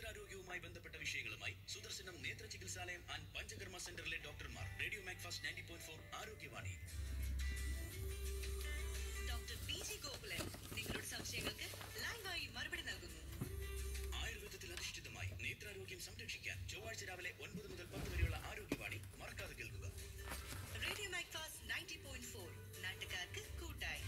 നേത്രാരോഗ്യവുമായി ബന്ധപ്പെട്ട വിഷയങ്ങളുമായി സുദർശനം നേത്ര ചികിത്സാലയം ആൻഡ് പഞ്ചകർമ്മ സെന്ററിലെ ഡോക്ടർമാർ radio Macfast ninety point four Arogyavani doctor P G Gokulan നിങ്ങളുടെ സംശയങ്ങൾക്ക് ലൈവായി മറുപടി നൽകുന്നു ആയുർവേദത്തിൽ അധിഷ്ഠിതമായി നേത്രാരോഗ്യം സംരക്ഷിക്കാൻ ചൊവ്വാഴ്ച രാവിലെ ഒൻപത് മുതൽ പത്ത് വരെയുള്ള ആരോഗ്യവാണി മറക്കാതെ കേൾക്കുക radio Macfast ninety point four നാട്ടുകാർക്ക് കൂട്ടായി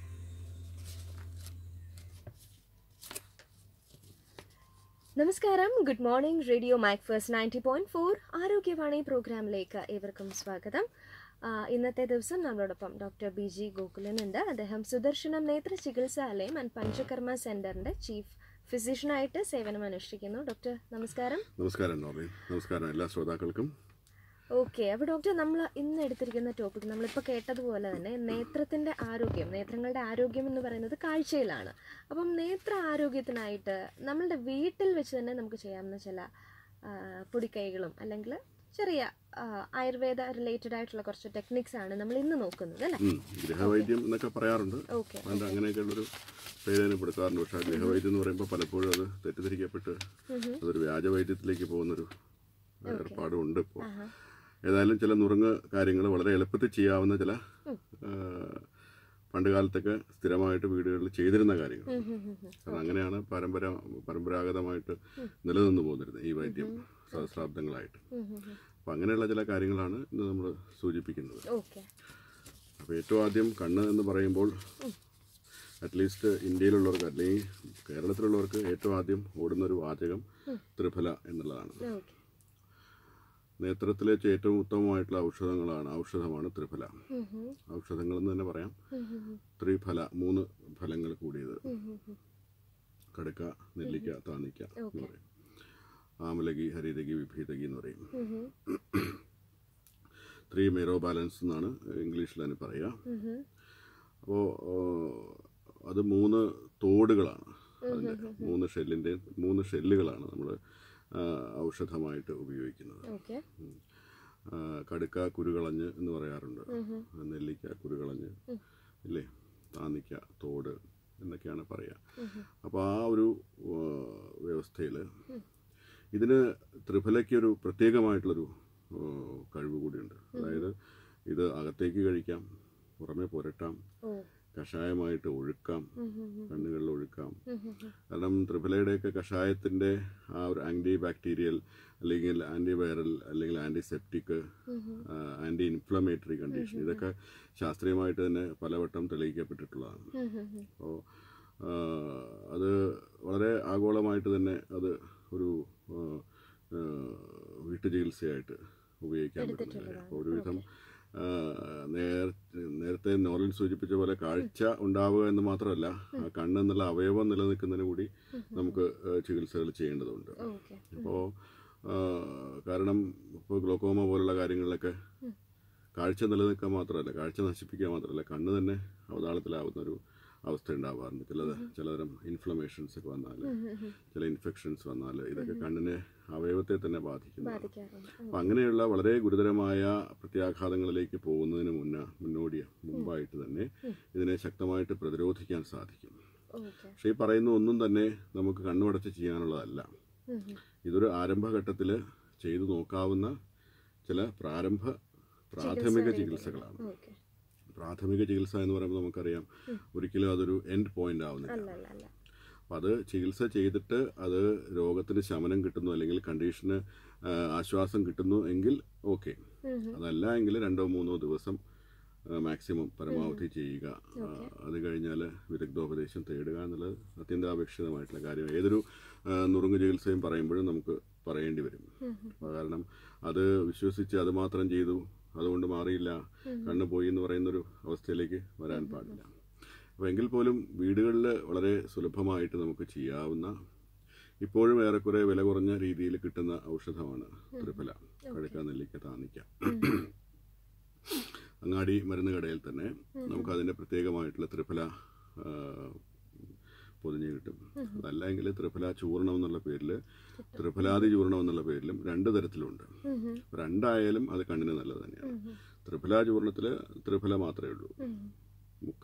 നമസ്കാരം good morning radio Macfast ninety point four Arogyavani പ്രോഗ്രാമിലേക്ക് ഏവർക്കും സ്വാഗതം ആ, ഇന്നത്തെ ദിവസം നമ്മളോടൊപ്പം ഡോക്ടർ ബി ജി ഗോകുലൻ ഉണ്ട് അദ്ദേഹം സുദർശനം നേത്ര ചികിത്സാലയം ആൻഡ് പഞ്ചകർമ്മ സെന്ററിന്റെ ചീഫ് ഫിസിഷ്യനായിട്ട് സേവനം അനുഷ്ഠിക്കുന്നു ഡോക്ടർ നമസ്കാരം നമസ്കാരം നോർലിൻ നമസ്കാരം എല്ലാ ശ്രോതാക്കൾക്കും ഓക്കെ അപ്പോൾ ഡോക്ടർ നമ്മൾ ഇന്ന് എടുത്തിരിക്കുന്ന ടോപ്പിക് നമ്മളിപ്പോൾ കേട്ടതുപോലെ തന്നെ നേത്രത്തിൻ്റെ ആരോഗ്യം നേത്രങ്ങളുടെ ആരോഗ്യം എന്ന് പറയുന്നത് കാഴ്ചയിലാണ് അപ്പം നേത്ര ആരോഗ്യത്തിനായിട്ട് നമ്മളുടെ വീട്ടിൽ വെച്ച് തന്നെ നമുക്ക് ചെയ്യാവുന്ന ചില ആ, പൊടിക്കൈകളും അല്ലെങ്കിൽ ചെറിയ ആ, ആയുർവേദ റിലേറ്റഡ് ആയിട്ടുള്ള കുറച്ച് ടെക്നിക്സ് ആണ് നമ്മൾ ഇന്ന് നോക്കുന്നത് അല്ലേ ഉം, ഗൃഹവൈദ്യം എന്നൊക്കെ പറയാറുണ്ട് ഓക്കെ അതുകൊണ്ട് അങ്ങനെയൊക്കെയുള്ളൊരു പേര് അതിന് കൊടുക്കാറുണ്ട് പക്ഷേ ആ ഗൃഹവൈദ്യം എന്ന് പറയുമ്പോൾ പലപ്പോഴും അത് തെറ്റിദ്ധരിക്കപ്പെട്ട് അതൊരു വ്യാജവൈദ്യത്തിലേക്ക് പോകുന്നൊരു ഏർപ്പാടും ഉണ്ട് ഇപ്പോൾ ഏതായാലും ചില നുറുങ്ങ് കാര്യങ്ങൾ വളരെ എളുപ്പത്തിൽ ചെയ്യാവുന്ന ചില ആ, പണ്ട് കാലത്തൊക്കെ സ്ഥിരമായിട്ട് വീടുകളിൽ ചെയ്തിരുന്ന കാര്യങ്ങൾ കാരണം അങ്ങനെയാണ് പരമ്പര പരമ്പരാഗതമായിട്ട് നിലനിന്ന് പോന്നിരുന്നത് ഈ വൈദ്യം സഹസ്രാബ്ദങ്ങളായിട്ട് അപ്പം അങ്ങനെയുള്ള ചില കാര്യങ്ങളാണ് ഇന്ന് നമ്മൾ സൂചിപ്പിക്കുന്നത് ഓക്കെ അപ്പോൾ ഏറ്റവും ആദ്യം കണ്ണ് എന്ന് പറയുമ്പോൾ അറ്റ്ലീസ്റ്റ് ഇന്ത്യയിലുള്ളവർക്ക് അല്ലെങ്കിൽ കേരളത്തിലുള്ളവർക്ക് ഏറ്റവും ആദ്യം ഓടുന്നൊരു വാചകം ത്രിഫല എന്നുള്ളതാണ് ഓക്കെ നേത്രത്തിലെ ഏറ്റവും ഉത്തമമായിട്ടുള്ള ഔഷധങ്ങളാണ് ഔഷധമാണ് ത്രിഫല ഔഷധങ്ങൾ എന്ന് തന്നെ പറയാം ത്രിഫല മൂന്ന് ഫലങ്ങൾ കൂടിയത് കടുക്ക നെല്ലിക്ക താന്നിക്ക എന്ന് പറയും ആമലകി ഹരിതകി വിഭീതകി എന്ന് പറയും ത്രീ മെറോ ബാലൻസ് എന്നാണ് ഇംഗ്ലീഷിൽ അതിന് പറയുക അപ്പോൾ അത് മൂന്ന് തോടുകളാണ് അതിൻ്റെ മൂന്ന് ഷെല്ലിൻ്റെ മൂന്ന് ഷെല്ലുകളാണ് നമ്മൾ ഔഷധമായിട്ട് ഉപയോഗിക്കുന്നത് ഓക്കെ ആ, കടുക്ക കുരുകളഞ്ഞ് എന്ന് പറയാറുണ്ട് നെല്ലിക്ക കുരുകളഞ്ഞ് ഇല്ലേ താന്നിക്ക തോട് എന്നൊക്കെയാണ് പറയുക അപ്പോൾ ആ ഒരു വ്യവസ്ഥയിൽ ഇതിന് ത്രിഫലയ്ക്ക് ഒരു പ്രത്യേകമായിട്ടുള്ളൊരു ആ, കഴിവ് കൂടിയുണ്ട് അതായത് ഇത് അകത്തേക്ക് കഴിക്കാം പുറമെ പുരട്ടാം ഓ കഷായമായിട്ട് ഒഴുക്കാം കണ്ണുകളിൽ ഒഴുക്കാം കാരണം ത്രിഫലയുടെയൊക്കെ കഷായത്തിൻ്റെ ആ ഒരു ആൻറ്റി ബാക്ടീരിയൽ അല്ലെങ്കിൽ ആൻറ്റി വൈറൽ അല്ലെങ്കിൽ ആൻറ്റിസെപ്റ്റിക് ആൻറ്റി ഇൻഫ്ലമേറ്ററി കണ്ടീഷൻ ഇതൊക്കെ ശാസ്ത്രീയമായിട്ട് തന്നെ പലവട്ടം തെളിയിക്കപ്പെട്ടിട്ടുള്ളതാണ് അപ്പോൾ അത് വളരെ ആഗോളമായിട്ട് തന്നെ അത് ഒരു ആ, ആ, വീട്ടുചികിത്സയായിട്ട് ഉപയോഗിക്കാൻ പറ്റുന്നില്ല അപ്പോൾ ഒരുവിധം ആ, നേർ നേരത്തെ നോറിൽ സൂചിപ്പിച്ച പോലെ കാഴ്ച ഉണ്ടാവുക എന്ന് മാത്രമല്ല ആ കണ്ണ് എന്നുള്ള അവയവം നിലനിൽക്കുന്നതിന് കൂടി നമുക്ക് ആ, ചികിത്സകൾ ചെയ്യേണ്ടതുണ്ട് ഓക്കെ അപ്പോൾ കാരണം ഇപ്പോൾ ഗ്ലോക്കോമ പോലുള്ള കാര്യങ്ങളിലൊക്കെ കാഴ്ച നിലനിൽക്കാൻ മാത്രമല്ല കാഴ്ച നശിപ്പിക്കാൻ മാത്രമല്ല കണ്ണ് തന്നെ അവതാളത്തിലാവുന്ന ഒരു അവസ്ഥ ഉണ്ടാവാറുണ്ട് ചിലത് ചിലതരം ഇൻഫ്ലമേഷൻസ് ഒക്കെ വന്നാൽ ചില ഇൻഫെക്ഷൻസ് വന്നാൽ ഇതൊക്കെ കണ്ണിനെ അവയവത്തെ തന്നെ ബാധിക്കുന്നതാണ് ബാധിക്കാറുണ്ട് അപ്പം അങ്ങനെയുള്ള വളരെ ഗുരുതരമായ പ്രത്യാഘാതങ്ങളിലേക്ക് പോകുന്നതിന് മുന്നേ മുന്നോടി മുമ്പായിട്ട് തന്നെ ഇതിനെ ശക്തമായിട്ട് പ്രതിരോധിക്കാൻ സാധിക്കും ഓക്കെ പക്ഷേ ഈ പറയുന്ന ഒന്നും തന്നെ നമുക്ക് കണ്ണുമടച്ച് ചെയ്യാനുള്ളതല്ല ഇതൊരു ആരംഭഘട്ടത്തിൽ ചെയ്തു നോക്കാവുന്ന ചില പ്രാരംഭ പ്രാഥമിക ചികിത്സകളാണ് ഓക്കെ പ്രാഥമിക ചികിത്സ എന്ന് പറയുമ്പോൾ നമുക്കറിയാം ഒരിക്കലും അതൊരു എൻഡ് പോയിന്റ് ആവുന്നില്ല അല്ല അല്ല അല്ല അപ്പം അത് ചികിത്സ ചെയ്തിട്ട് അത് രോഗത്തിന് ശമനം കിട്ടുന്നു അല്ലെങ്കിൽ കണ്ടീഷന് ആ, ആശ്വാസം കിട്ടുന്നു എങ്കിൽ ഓക്കെ അതല്ല എങ്കിൽ രണ്ടോ മൂന്നോ ദിവസം മാക്സിമം പരമാവധി ചെയ്യുക ആ, അത് കഴിഞ്ഞാൽ വിദഗ്ധോപദേശം തേടുക എന്നുള്ളത് അത്യന്താപേക്ഷിതമായിട്ടുള്ള കാര്യം ഏതൊരു ആ, നുറുങ്ങ് ചികിത്സയും പറയുമ്പോഴും നമുക്ക് പറയേണ്ടി വരും അപ്പോൾ കാരണം അത് വിശ്വസിച്ച് അത് മാത്രം ചെയ്തു അതുകൊണ്ട് മാറിയില്ല കണ്ണ് പോയി എന്ന് പറയുന്നൊരു അവസ്ഥയിലേക്ക് വരാൻ പാടില്ല അപ്പോൾ എങ്കിൽ പോലും വീടുകളിൽ വളരെ സുലഭമായിട്ട് നമുക്ക് ചെയ്യാവുന്ന ഇപ്പോഴും ഏറെക്കുറെ വില കുറഞ്ഞ രീതിയിൽ കിട്ടുന്ന ഔഷധമാണ് ത്രിഫല കഴുക്ക നെല്ലിക്ക താന്നിക്ക അങ്ങാടി മരുന്ന് കടയിൽ തന്നെ നമുക്ക് അതിൻ്റെ പ്രത്യേകമായിട്ടുള്ള ത്രിഫല ആ, പൊതിഞ്ഞ് കിട്ടും അതല്ല എങ്കിൽ ത്രിഫല ചൂർണം എന്നുള്ള പേരിൽ ത്രിഫലാതി ചൂർണം എന്നുള്ള പേരിലും രണ്ട് തരത്തിലുണ്ട് രണ്ടായാലും അത് കണ്ണിന് നല്ലത് തന്നെയാണ് ത്രിഫല ചൂർണത്തിൽ ത്രിഫല മാത്രമേ ഉള്ളൂ മുക്ക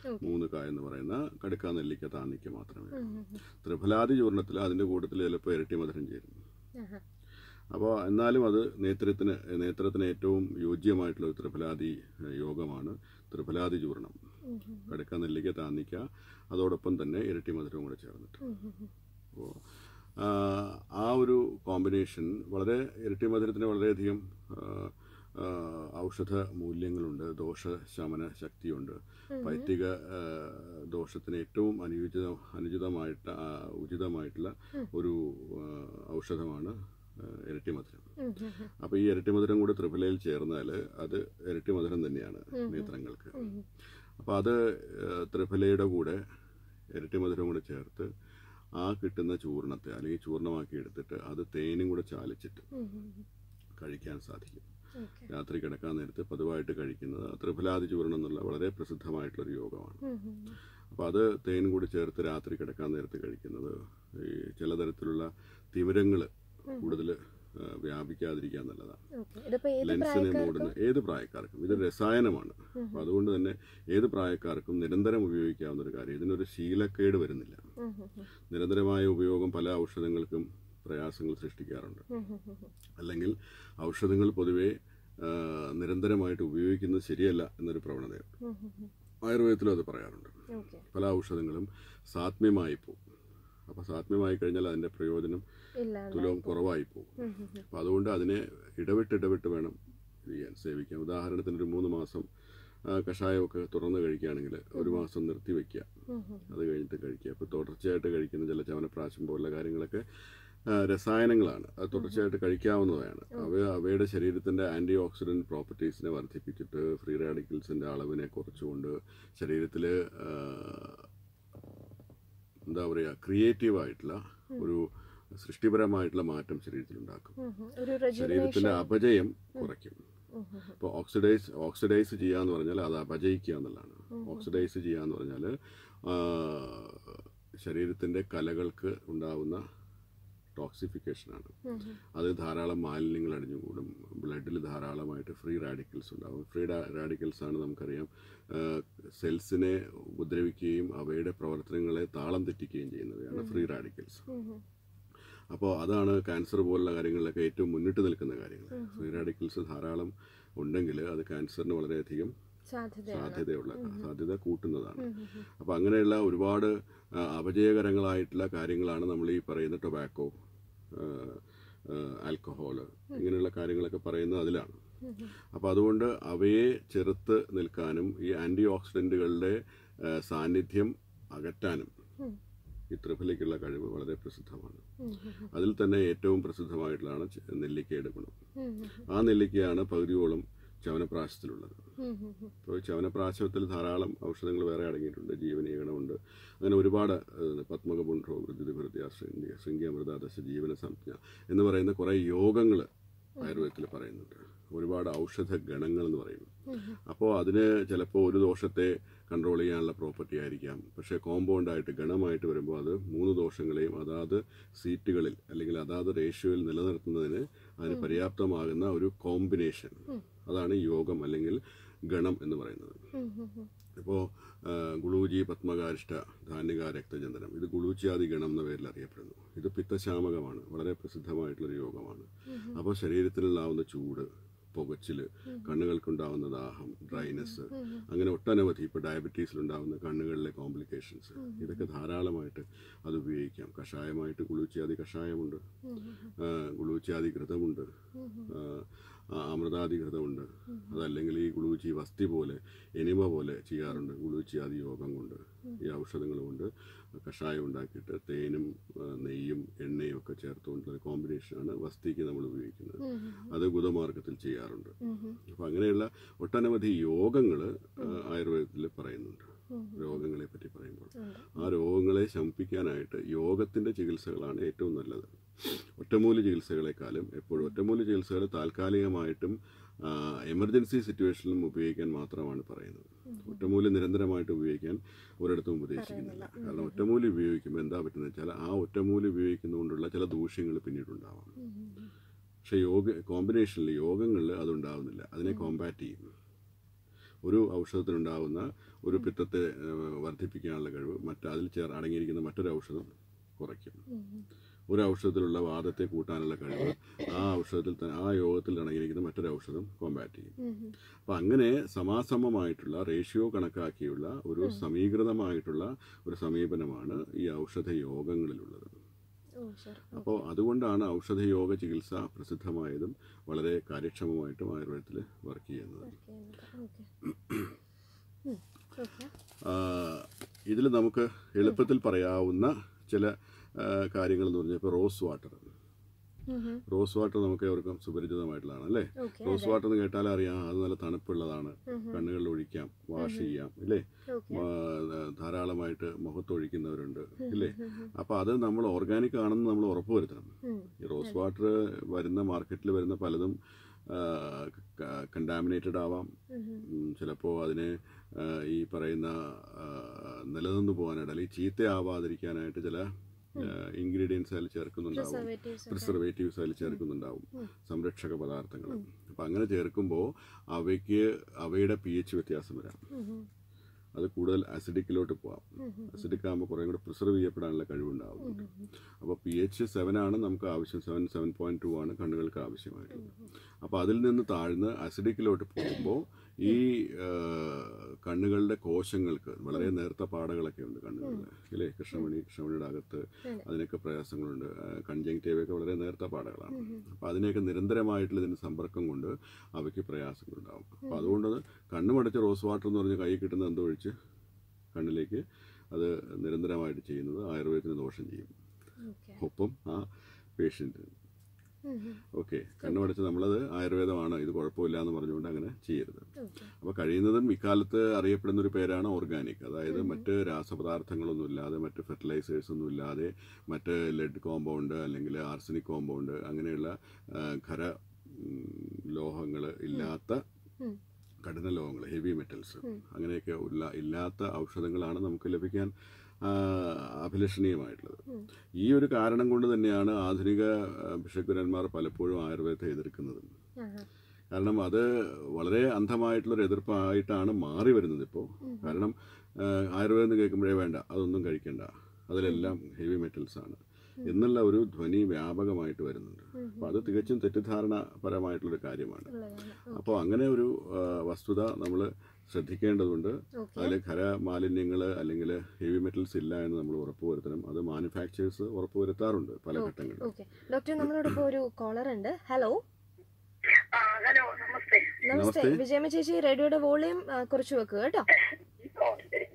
മൂന്ന് കായ എന്ന് പറയുന്ന കടുക്ക നെല്ലിക്ക താന്നിക്ക മാത്രമേ ഉള്ളൂ. ത്രിഫലാദി ചൂർണത്തിൽ അതിൻ്റെ കൂട്ടത്തിൽ ചിലപ്പോൾ ഇരട്ടി മധുരം ചേരും ആഹാ. അപ്പോൾ എന്നാലും അത് നേത്രത്തിന് നേത്രത്തിന് ഏറ്റവും യോജ്യമായിട്ടുള്ള ഒരു ത്രിഫലാദി ഏഹ്, യോഗമാണ് ത്രിഫലാദി ചൂർണം കടുക്ക നെല്ലിക്ക താന്നിക്ക അതോടൊപ്പം തന്നെ ഇരട്ടി മധുരവും കൂടെ ചേർന്നിട്ട് അപ്പോൾ ആ ഒരു കോമ്പിനേഷൻ വളരെ ഇരട്ടി മധുരത്തിന് വളരെയധികം ആ, ആ, ഔഷധ മൂല്യങ്ങളുണ്ട് ദോഷശമന ശക്തിയുണ്ട് പൈത്തിക ആ, ദോഷത്തിന് ഏറ്റവും അനുയോജിത അനുചിതമായിട്ട് ആ, ഉചിതമായിട്ടുള്ള ഒരു ആ, ഔഷധമാണ് ആ, ഇരട്ടി മധുരം അപ്പോൾ ഈ ഇരട്ടി മധുരം കൂടെ ത്രിഫലയിൽ ചേർന്നാൽ അത് ഇരട്ടി മധുരം തന്നെയാണ് നേത്രങ്ങൾക്ക് അപ്പോൾ അത് ആ, ത്രിഫലയുടെ കൂടെ ഇരട്ടി മധുരം കൂടെ ചേർത്ത് ആ കിട്ടുന്ന ചൂർണത്തെ അല്ലെങ്കിൽ ചൂർണമാക്കി എടുത്തിട്ട് അത് തേനും കൂടെ ചാലിച്ചിട്ട് കഴിക്കാൻ സാധിക്കും ഓക്കെ രാത്രി കിടക്കാൻ നേരത്ത് പതിവായിട്ട് കഴിക്കുന്നത് ത്രിഫലാദി ചൂർണം എന്നുള്ള വളരെ പ്രസിദ്ധമായിട്ടുള്ളൊരു യോഗമാണ് അപ്പോൾ അത് തേൻ കൂടി ചേർത്ത് രാത്രി കിടക്കാൻ നേരത്ത് കഴിക്കുന്നത് ഈ ചില തരത്തിലുള്ള തിമിരങ്ങൾ കൂടുതൽ വ്യാപിക്കാതിരിക്കാൻ നല്ലതാണ് ഓക്കെ ഇതിപ്പോ ഏത് ലെൻസിനെ പ്രായക്കാർക്കും മൂടുന്ന ഏത് പ്രായക്കാർക്കും ഇത് രസായനമാണ് അപ്പോൾ അതുകൊണ്ട് തന്നെ ഏത് പ്രായക്കാർക്കും നിരന്തരം ഉപയോഗിക്കാവുന്ന ഒരു കാര്യം ഇതിനൊരു ശീലക്കേട് വരുന്നില്ല ഉം, ഉം, ഉം. നിരന്തരമായ ഉപയോഗം പല ഔഷധങ്ങൾക്കും പ്രയാസങ്ങൾ സൃഷ്ടിക്കാറുണ്ട് ഉം, ഉം, ഉം. അല്ലെങ്കിൽ ഔഷധങ്ങൾ പൊതുവെ ആ, നിരന്തരമായിട്ട് ഉപയോഗിക്കുന്നത് ശരിയല്ല എന്നൊരു പ്രവണതയുണ്ട് ഉം, ഉം, ഉം. ആയുർവേദത്തിലും അത് പറയാറുണ്ട് ഓക്കെ പല ഔഷധങ്ങളും സാത്മ്യമായി പോകും അപ്പോൾ സാത്മ്യമായി കഴിഞ്ഞാൽ അതിൻ്റെ പ്രയോജനം ഇല്ല തുലവും കുറവായി പോകും ഉം, ഉം, ഉം. അപ്പോൾ അതുകൊണ്ട് അതിനെ ഇടവിട്ട് ഇടവിട്ട് വേണം ഇത് ചെയ്യാൻ സേവിക്കാൻ ഉദാഹരണത്തിന് ഒരു മൂന്ന് മാസം ആ, കഷായമൊക്കെ തുറന്ന് കഴിക്കുകയാണെങ്കിൽ ഒരു മാസം നിർത്തി വയ്ക്കുക ഉം, ഉം. അത് കഴിഞ്ഞിട്ട് കഴിക്കുക അപ്പോൾ തുടർച്ചയായിട്ട് കഴിക്കുന്ന ചില ചവനപ്രാശം പോലുള്ള കാര്യങ്ങളൊക്കെ ആ, രസായനങ്ങളാണ് അത് തുടർച്ചയായിട്ട് കഴിക്കാവുന്നതാണ് അവ അവയുടെ ശരീരത്തിൻ്റെ ആൻറ്റി ഓക്സിഡൻറ്റ് പ്രോപ്പർട്ടീസിനെ വർദ്ധിപ്പിച്ചിട്ട് ഫ്രീ റാഡിക്കൽസിൻ്റെ അളവിനെ കുറച്ചുകൊണ്ട് ശരീരത്തിൽ എന്താ പറയുക ക്രിയേറ്റീവായിട്ടുള്ള ഒരു സൃഷ്ടിപരമായിട്ടുള്ള മാറ്റം ശരീരത്തിലുണ്ടാക്കും ഉം, ഉം. ഒരു ശരീരത്തിൻ്റെ റെജുനേഷൻ അപജയം കുറയ്ക്കും ഇപ്പോൾ ഓക്സിഡൈസ് ഓക്സിഡൈസ് ചെയ്യുക എന്ന് പറഞ്ഞാൽ അത് അപജയിക്കുക എന്നുള്ളതാണ് ഓക്സിഡൈസ് ചെയ്യുക എന്ന് പറഞ്ഞാൽ ശരീരത്തിൻ്റെ കലകൾക്ക് ഉണ്ടാവുന്ന ടോക്സിഫിക്കേഷനാണ് അത് ധാരാളം മാലിന്യങ്ങൾ അടിഞ്ഞുകൂടും ബ്ലഡിൽ ധാരാളമായിട്ട് ഫ്രീ റാഡിക്കൽസ് ഉണ്ടാകും ഫ്രീ റാഡിക്കൽസ് ആണ് നമുക്കറിയാം സെൽസിനെ ഉപദ്രവിക്കുകയും അവയുടെ പ്രവർത്തനങ്ങളെ താളം തെറ്റിക്കുകയും ചെയ്യുന്നവയാണ് ഫ്രീ റാഡിക്കൽസ് അപ്പോൾ അതാണ് ക്യാൻസർ പോലുള്ള കാര്യങ്ങളിലൊക്കെ ഏറ്റവും മുന്നിട്ട് നിൽക്കുന്ന കാര്യങ്ങൾ ഫ്രീ റാഡിക്കൽസ് ധാരാളം ഉണ്ടെങ്കിൽ അത് ക്യാൻസറിന് വളരെയധികം സാധ്യതയാണ് സാധ്യതയുള്ള സാധ്യത കൂട്ടുന്നതാണ് അപ്പോൾ അങ്ങനെയുള്ള ഒരുപാട് ആ, അപജയകരങ്ങളായിട്ടുള്ള കാര്യങ്ങളാണ് നമ്മൾ ഈ പറയുന്ന ടൊബാക്കോ ആൽക്കഹോള് ഇങ്ങനെയുള്ള കാര്യങ്ങളൊക്കെ പറയുന്നത് അതിലാണ് അപ്പോൾ അതുകൊണ്ട് അവയെ ചെറുത്ത് നിൽക്കാനും ഈ ആൻറ്റി ഓക്സിഡൻറ്റുകളുടെ ആ, സാന്നിധ്യം അകറ്റാനും ഈ ത്രിഫലയ്ക്കുള്ള കഴിവ് വളരെ പ്രസിദ്ധമാണ് അതിൽ തന്നെ ഏറ്റവും പ്രസിദ്ധമായിട്ടുള്ളതാണ് ചെ- നെല്ലിക്കയുടെ ഗുണം ആ നെല്ലിക്കയാണ് പകുതിയോളം ചവനപ്രാശത്തിലുള്ളത് ഇപ്പോൾ ചവനപ്രാശത്തിൽ ധാരാളം ഔഷധങ്ങൾ വേറെ അടങ്ങിയിട്ടുണ്ട് ജീവനീകരണമുണ്ട് അങ്ങനെ ഒരുപാട് ഏഹ്, പത്മകപുണ്ഡ്രോ വൃദ്ധിഭൃത്യ ശൃംഗി ശൃംഗിയമൃത ദശ ജീവന സംജ്ഞ എന്ന് പറയുന്ന കുറേ യോഗങ്ങൾ ആയുർവേദത്തിൽ പറയുന്നുണ്ട് ഒരുപാട് ഔഷധ ഗണങ്ങൾ എന്ന് പറയും അപ്പോൾ അതിന് ചിലപ്പോൾ ഒരു ദോഷത്തെ കൺട്രോൾ ചെയ്യാനുള്ള പ്രോപ്പർട്ടി ആയിരിക്കാം പക്ഷേ കോമ്പൗണ്ട് ആയിട്ട് ഗണമായിട്ട് വരുമ്പോൾ അത് മൂന്ന് ദോഷങ്ങളെയും അതാത് സീറ്റുകളിൽ അല്ലെങ്കിൽ അതാത് റേഷ്യോയിൽ നിലനിർത്തുന്നതിന് അതിന് പര്യാപ്തമാകുന്ന ഒരു കോമ്പിനേഷൻ അതാണ് യോഗം അല്ലെങ്കിൽ ഗണം എന്ന് പറയുന്നത് ഇപ്പോൾ ഗുളൂജി പത്മകാരിഷ്ട ധാന്യക രക്തചന്ദനം ഇത് ഗുളൂച്ചിയാദി ഗണം എന്ന പേരിൽ അറിയപ്പെടുന്നു ഇത് പിത്തശാമകമാണ് വളരെ പ്രസിദ്ധമായിട്ടുള്ളൊരു യോഗമാണ് അപ്പോൾ ശരീരത്തിലുണ്ടാവുന്ന ചൂട് പുകച്ചില് കണ്ണുകൾക്കുണ്ടാവുന്ന ദാഹം ഡ്രൈനസ് അങ്ങനെ ഒട്ടനവധി ഇപ്പോൾ ഡയബറ്റീസിലുണ്ടാവുന്ന കണ്ണുകളിലെ കോംപ്ലിക്കേഷൻസ് ഇതൊക്കെ ധാരാളമായിട്ട് അത് ഉപയോഗിക്കാം കഷായമായിട്ട് ഗുളൂച്ചിയാദി കഷായമുണ്ട് ആ, ഗുളൂച്ചിയാദി ഘൃതമുണ്ട് ആ, ആ, അമൃതാദി ഘൃതമുണ്ട് അതല്ലെങ്കിൽ ഈ ഗുളൂച്ചി വസ്തി പോലെ എനിമ പോലെ ചെയ്യാറുണ്ട് ഗുളൂച്ചിയാദി യോഗം കൊണ്ട് ഈ ഔഷധങ്ങൾ കൊണ്ട് കഷായം ഉണ്ടാക്കിയിട്ട് തേനും ആ, നെയ്യും എണ്ണയും ഒക്കെ ചേർത്തുകൊണ്ടുള്ള കോമ്പിനേഷനാണ് വസ്തിക്ക് നമ്മൾ ഉപയോഗിക്കുന്നത് അത് ഗുദമാർഗത്തിൽ ചെയ്യാറുണ്ട് അപ്പോൾ അങ്ങനെയുള്ള ഒട്ടനവധി യോഗങ്ങൾ ആയുർവേദത്തിൽ പറയുന്നുണ്ട് രോഗങ്ങളെ പറ്റി പറയുമ്പോൾ ആ രോഗങ്ങളെ ശമിപ്പിക്കാനായിട്ട് യോഗത്തിൻ്റെ ചികിത്സകളാണ് ഏറ്റവും നല്ലത് ഒറ്റമൂലി ചികിത്സകളെക്കാളും എപ്പോഴും ഒറ്റമൂലി ചികിത്സകൾ താൽക്കാലികമായിട്ടും എമർജൻസി സിറ്റുവേഷനിലും ഉപയോഗിക്കാൻ മാത്രമാണ് പറയുന്നത് ഒറ്റമൂലി നിരന്തരമായിട്ട് ഉപയോഗിക്കാൻ ഒരിടത്തും ഉപദേശിക്കുന്നില്ല കാരണം ഒറ്റമൂലി ഉപയോഗിക്കുമ്പോൾ എന്താ പറ്റുന്നത് വെച്ചാൽ ആ ഒറ്റമൂലി ഉപയോഗിക്കുന്നതുകൊണ്ടുള്ള ചില ദൂഷ്യങ്ങൾ പിന്നീടുണ്ടാവാം പക്ഷേ യോഗ കോമ്പിനേഷനിൽ യോഗങ്ങളിൽ അതുണ്ടാവുന്നില്ല അതിനെ കോമ്പാറ്റ് ചെയ്യും ഒരു ഔഷധത്തിനുണ്ടാവുന്ന ഒരു പിത്തത്തെ ഏഹ്, വർദ്ധിപ്പിക്കാനുള്ള കഴിവ് മറ്റ് അതിൽ ചേർ അടങ്ങിയിരിക്കുന്ന മറ്റൊരു ഔഷധം കുറയ്ക്കും ഒരു ഔഷധത്തിലുള്ള വാദത്തെ കൂട്ടാനുള്ള കഴിവ് ആ ഔഷധത്തിൽ തന്നെ ആ യോഗത്തിൽ അടങ്ങിയിരിക്കുന്ന മറ്റൊരു ഔഷധം കോമ്പാറ്റ് ചെയ്യും അപ്പം അങ്ങനെ സമാസമമായിട്ടുള്ള റേഷ്യോ കണക്കാക്കിയുള്ള ഒരു സമീകൃതമായിട്ടുള്ള ഒരു സമീപനമാണ് ഈ ഔഷധ യോഗങ്ങളിലുള്ളത് ഓ ശരി അപ്പോൾ അതുകൊണ്ടാണ് ഔഷധ യോഗ ചികിത്സ പ്രസിദ്ധമായതും വളരെ കാര്യക്ഷമമായിട്ടും ആയുർവേദത്തിൽ വർക്ക് ചെയ്യുന്നത് ഓക്കെ ഓക്കെ ഇതിൽ നമുക്ക് എളുപ്പത്തിൽ പറയാവുന്ന ചില കാര്യങ്ങൾ എന്ന് പറഞ്ഞാൽ ഇപ്പോൾ റോസ് വാട്ടർ റോസ് വാട്ടർ നമുക്ക് എവർക്കും സുപരിചിതമായിട്ടുള്ളതാണ് അല്ലേ ഓക്കെ റോസ് വാട്ടർ എന്ന് കേട്ടാൽ അറിയാം അത് നല്ല തണുപ്പുള്ളതാണ് കണ്ണുകളിൽ ഒഴിക്കാം വാഷ് ചെയ്യാം ഇല്ലേ ഓക്കെ ആ, ധാരാളമായിട്ട് മുഖത്തൊഴിക്കുന്നവരുണ്ട് ഇല്ലേ അപ്പോൾ അത് നമ്മൾ ഓർഗാനിക് ആണെന്ന് നമ്മൾ ഉറപ്പുവരുത്തണം ഈ റോസ് വാട്ടർ വരുന്ന മാർക്കറ്റിൽ വരുന്ന പലതും കണ്ടാമിനേറ്റഡ് ആവാം ചിലപ്പോൾ അതിന് ആ, ഈ പറയുന്ന ആ, നിലനിന്ന് പോകാനായിട്ട് അല്ലെങ്കിൽ ചീത്തയാവാതിരിക്കാനായിട്ട് ചില ഇൻഗ്രീഡിയൻസ് അതിൽ ചേർക്കുന്നുണ്ടാവും പ്രിസർവേറ്റീവ്സ് പ്രിസർവേറ്റീവ്സ് അതിൽ ചേർക്കുന്നുണ്ടാവും സംരക്ഷക പദാർത്ഥങ്ങൾ അപ്പം അങ്ങനെ ചേർക്കുമ്പോൾ അവയ്ക്ക് അവയുടെ പി എച്ച് വ്യത്യാസം വരാം അത് കൂടുതൽ അസിഡിക്കിലോട്ട് പോവാം അസിഡിക് ആകുമ്പോൾ കുറേ കൂടെ പ്രിസർവ് ചെയ്യപ്പെടാനുള്ള കഴിവുണ്ടാവുന്നുണ്ട് അപ്പോൾ പി എച്ച് സെവൻ ആണ് നമുക്ക് ആവശ്യം സെവൻ സെവൻ പോയിന്റ് ടു ആണ് കണ്ണുകൾക്ക് ആവശ്യമായിട്ടുള്ളത് അപ്പോൾ അതിൽ നിന്ന് താഴ്ന്ന് അസിഡിക്കിലോട്ട് പോകുമ്പോൾ ഈ ആ, കണ്ണുകളുടെ കോശങ്ങൾക്ക് വളരെ നേർത്ത പാടകളൊക്കെ ഉണ്ട് കണ്ണുകളിൽ ഇല്ലേ കൃഷ്ണമണി കൃഷ്ണമണിയുടെ അകത്ത് അതിനൊക്കെ പ്രയാസങ്ങളുണ്ട് കൺജങ്റ്റീവൊക്കെ വളരെ നേർത്ത പാടകളാണ് അപ്പോൾ അതിനെയൊക്കെ നിരന്തരമായിട്ടുള്ള ഇതിന് സമ്പർക്കം കൊണ്ട് അവയ്ക്ക് പ്രയാസങ്ങളുണ്ടാവും അപ്പോൾ അതുകൊണ്ട് കണ്ണുമടച്ച് റോസ് വാട്ടർ എന്ന് പറഞ്ഞ് കൈ കിട്ടുന്ന എന്തോ ഒഴിച്ച് കണ്ണിലേക്ക് അത് നിരന്തരമായിട്ട് ചെയ്യുന്നത് ആയുർവേദത്തിന് ദോഷം ചെയ്യും ഓക്കെ ഒപ്പം ആ പേഷ്യൻറ്റ് ഓക്കെ കണ്ണുമടച്ച് നമ്മളത് ആയുർവേദമാണ് ഇത് കുഴപ്പമില്ല എന്ന് പറഞ്ഞുകൊണ്ട് അങ്ങനെ ചെയ്യരുത് ഓക്കെ അപ്പോൾ കഴിയുന്നതും ഇക്കാലത്ത് അറിയപ്പെടുന്ന ഒരു പേരാണ് ഓർഗാനിക് അതായത് മറ്റ് രാസപദാർത്ഥങ്ങളൊന്നും ഇല്ലാതെ മറ്റ് ഫെർട്ടിലൈസേഴ്സ് ഒന്നും ഇല്ലാതെ മറ്റ് ലെഡ് കോമ്പൗണ്ട് അല്ലെങ്കിൽ ആർസനിക് കോമ്പൗണ്ട് അങ്ങനെയുള്ള ആ, ഖര ലോഹങ്ങൾ ഇല്ലാത്ത ഉം. കഠിന ലോഹങ്ങൾ ഹെവി മെറ്റൽസ് അങ്ങനെയൊക്കെ ഉള്ള ഇല്ലാത്ത ഔഷധങ്ങളാണ് നമുക്ക് ലഭിക്കാൻ ആ, അഭിലഷണീയമായിട്ടുള്ളത് ഈ ഒരു കാരണം കൊണ്ട് തന്നെയാണ് ആധുനിക ആ, ഭിഷഗ്വരന്മാർ പലപ്പോഴും ആയുർവേദത്തെ എതിർക്കുന്നത് കാരണം അത് വളരെ അന്ധമായിട്ടുള്ളൊരു എതിർപ്പായിട്ടാണ് മാറി വരുന്നത് ഇപ്പോൾ കാരണം ആ, ആയുർവേദം എന്ന് കേൾക്കുമ്പോഴേ വേണ്ട അതൊന്നും കഴിക്കണ്ട അതിലെല്ലാം ഹെവി മെറ്റൽസ് ആണ് എന്നുള്ള ഒരു ധ്വനി വ്യാപകമായിട്ട് വരുന്നുണ്ട് അപ്പോൾ അത് തികച്ചും തെറ്റിദ്ധാരണപരമായിട്ടുള്ളൊരു കാര്യമാണ് അപ്പോൾ അങ്ങനെ ഒരു ആ, വസ്തുത നമ്മൾ ശ്രദ്ധിക്കേണ്ടതുണ്ട് ഓക്കെ അതിൽ ഖര മാലിന്യങ്ങൾ അല്ലെങ്കിൽ ഹെവി മെറ്റൽസ് ഇല്ല എന്ന് നമ്മൾ ഉറപ്പുവരുത്തണം അത് മാനുഫാക്ചേഴ്സ് ഉറപ്പുവരുത്താറുണ്ട് പല ഘട്ടങ്ങളിലും ഓക്കെ ഡോക്ടർ നമ്മളോടൊപ്പം ഒരു കോളർ ഉണ്ട് ഹലോ ആ ഹലോ നമസ്തേ നമസ്തേ നമസ്തേ. വിജയമ്മ ചേച്ചി റേഡിയോയുടെ വോളിയം കുറച്ച് വെക്കുക കേട്ടോ ഓ ശരി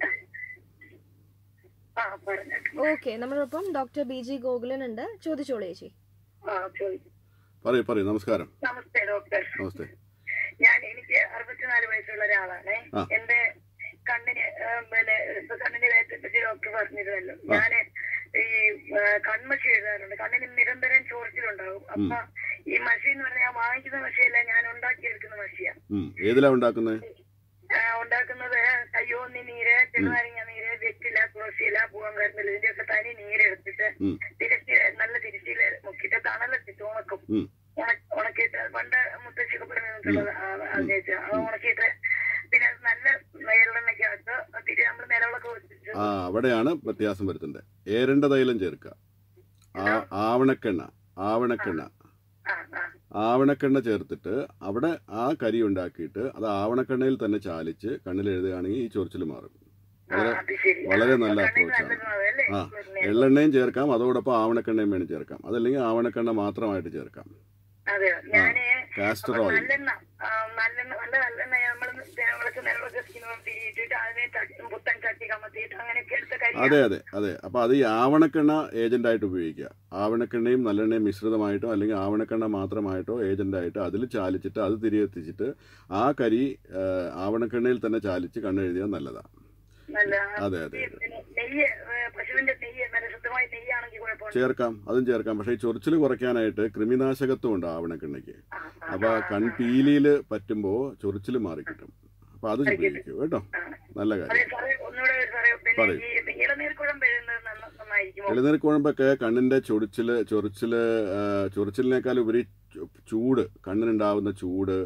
ആ പറഞ്ഞു ഓക്കെ നമ്മളോടൊപ്പം ഡോക്ടർ ബി ജി ഗോകുലൻ ഉണ്ട് ചോദിച്ചോളൂ ചേച്ചി ആ ചോദിച്ചു പറയൂ പറയൂ നമസ്കാരം നമസ്തേ ഡോക്ടർ നമസ്തേ ഞാൻ എനിക്ക് അറുപത്തിനാല് വയസ്സുള്ള ഒരാളാണ് ആ. എന്റെ കണ്ണിന് ആ, പിന്നെ ഇപ്പൊ കണ്ണിന്റെ കാര്യത്തെ പറ്റി ഡോക്ടർ പറഞ്ഞിരുന്നല്ലോ ഞാന് ഈ ആ, കൺമഷി എഴുതാറുണ്ട് കണ്ണിന് നിരന്തരം ചോർച്ചിലുണ്ടാകും അപ്പൊ ഈ മഷി എന്ന് പറഞ്ഞാൽ ഞാൻ വാങ്ങിക്കുന്ന മഷിയല്ല ഞാൻ ഉണ്ടാക്കിയെടുക്കുന്ന മഷിയാ ഉം. ഏതിലാ ഉണ്ടാക്കുന്നത് ആ, ഉണ്ടാക്കുന്നത് കയ്യോന്നി നീര് ചെറുനാരങ്ങ നീര് വെറ്റില തുളസിയില പൂവങ്കരന്നില ഇതിന്റെയൊക്കെ തനി നീരെടുത്തിട്ട് ഉം. തിരശ്ശീല നല്ല തിരശ്ശീല മുക്കിയിട്ട് തണലെത്തിട്ട് ഉണക്കും ഉം. ഉണ- ഉണക്കിയിട്ട് പണ്ട് മുത്തശ്ശിക്ക് പറഞ്ഞിട്ടുള്ളത് ആഗ്രഹിച്ച അത് ഉണക്കിയിട്ട് പിന്നെ അത് നല്ല എള്ളെണ്ണയ്ക്കകത്ത് തിരി നമ്മൾ നിലവിളക്ക് വെച്ചിട്ട് ആ അവിടെയാണ് വ്യത്യാസം വരുത്തേണ്ടത് ഏരണ്ട തൈലം ചേർക്കുക ആ- ആവണക്കെണ്ണ ആവണക്കെണ്ണ ആ ആ ആവണക്കെണ്ണ ചേർത്തിട്ട് അവിടെ ആ കരി ഉണ്ടാക്കിയിട്ട് അത് ആവണക്കെണ്ണയിൽ തന്നെ ചാലിച്ച് കണ്ണിൽ എഴുതുകയാണെങ്കിൽ ഈ ചൊറിച്ചിൽ മാറും ആ, വളരെ അത് ശരി വളരെ ആ, നല്ല കണ്ണിന് approach ആണ്. നല്ലതാണ് അല്ലേ ആ പിന്നെ, എള്ളെണ്ണയും ചേർക്കാം അതോടൊപ്പം ആവണക്കെണ്ണയും വേണം ചേർക്കാം അതല്ലെങ്കിൽ ആവണക്കെണ്ണ മാത്രമായിട്ട് ചേർക്കാം അതെ ഞാന് കാസ്റ്റർ അപ്പൊ ഓയിൽ നല്ലെണ്ണ ആ, നല്ലെണ്ണ നല്ല നല്ലെണ്ണ നമ്മൾ നിലവിളക്ക് നിലവിളക്ക് തിരിയിട്ടിട്ട് അതിനെ ചട്ടി പുത്തൻ ചട്ടി കമത്തിയിട്ട് അങ്ങനെയൊക്കെ എടുത്ത കരി അതെ അതെ അതെ അപ്പോൾ അത് ഈ ആവണക്കെണ്ണ ഏജന്റായിട്ട് ഉപയോഗിക്കുക ആവണക്കെണ്ണയും നല്ലെണ്ണയും മിശ്രിതമായിട്ടോ അല്ലെങ്കിൽ ആവണക്കെണ്ണ മാത്രമായിട്ടോ ഏജന്റായിട്ട് അതിൽ ചാലിച്ചിട്ട് അത് തിരികെത്തിച്ചിട്ട് ആ കരി ആ, ആവണക്കെണ്ണയിൽ തന്നെ ചാലിച്ച് കണ്ണെഴുതിയാൽ നല്ലതാണ് നല്ല അതെ അതെ ഈ പിന്നെ നെയ്യ് ഏ, പശുവിന്റെ നെയ്യ് നല്ല ശുദ്ധമായ നെയ്യാണെങ്കിൽ കുഴപ്പമില്ല ചേർക്കാം അതും ചേർക്കാം പക്ഷേ ഈ ചൊറിച്ചിൽ കുറയ്ക്കാനായിട്ട് കൃമിനാശകത്വം ഉണ്ട് ആവണക്കെണ്ണയ്ക്ക് ആ, ആ, അപ്പോൾ കൺപീലിയിൽ പറ്റുമ്പോൾ ചൊറിച്ചിൽ മാറിക്കിട്ടും അപ്പോൾ അത് ഉപയോഗിക്കൂ കേട്ടോ ആ. നല്ല അതെ കാര്യം സാറേ ഒന്നുകൂടെ ഒരു സാറേ പിന്നെ പറയൂ. ഈ ഇളനീർ കുഴമ്പ് എഴുതുന്നത് നന്ന- നന്നായിരിക്കുമോ ഇളനീർ കുഴമ്പൊക്കെ കണ്ണിന്റെ ചൊറിച്ചില് ചൊറിച്ചില് ആ, ചൊറിച്ചിലിനേക്കാൾ ഉപരി ചു- ചൂട് കണ്ണിനുണ്ടാവുന്ന ചൂട്